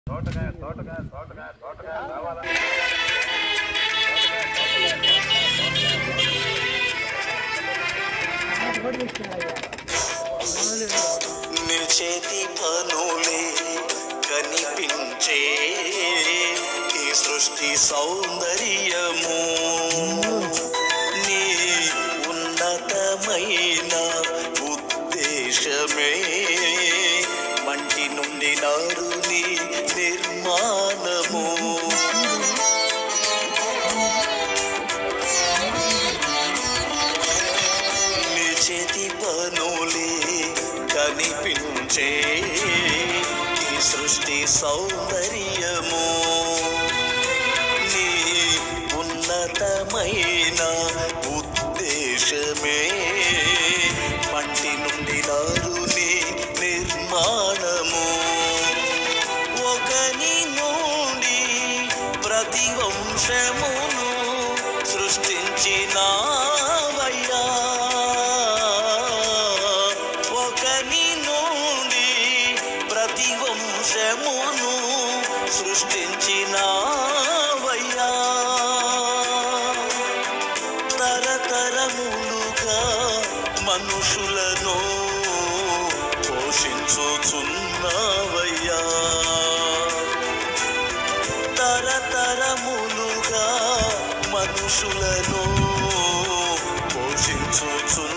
తోటకాయ తోటకాయ తోటకాయ తోటకాయ కావాలా నీ చేతి పనులే కనిపించే ఈ సృష్టి సౌందర్యము నీ ఉన్నతమైన ఉద్దేశమే మంటి నుండి నారుని నిర్మాణము నీ చేతి పనులే కనిపించే ఈ సృష్టి సౌందర్యము నీ ఉన్నతమైన ఉద్దేశమే మంటి నుండి నారుని నిర్మాణము ఒకని నుండి ప్రతి వంశమును సృష్టించినావయ్యా ఒకని నుండి ప్రతి వంశమును సృష్టించినావయ్యా తరతరములుగా మనుషులను పోషించుచున్నావయ్యా తరతరములుగా మనుషులను పోషించుచున్నావయ్యా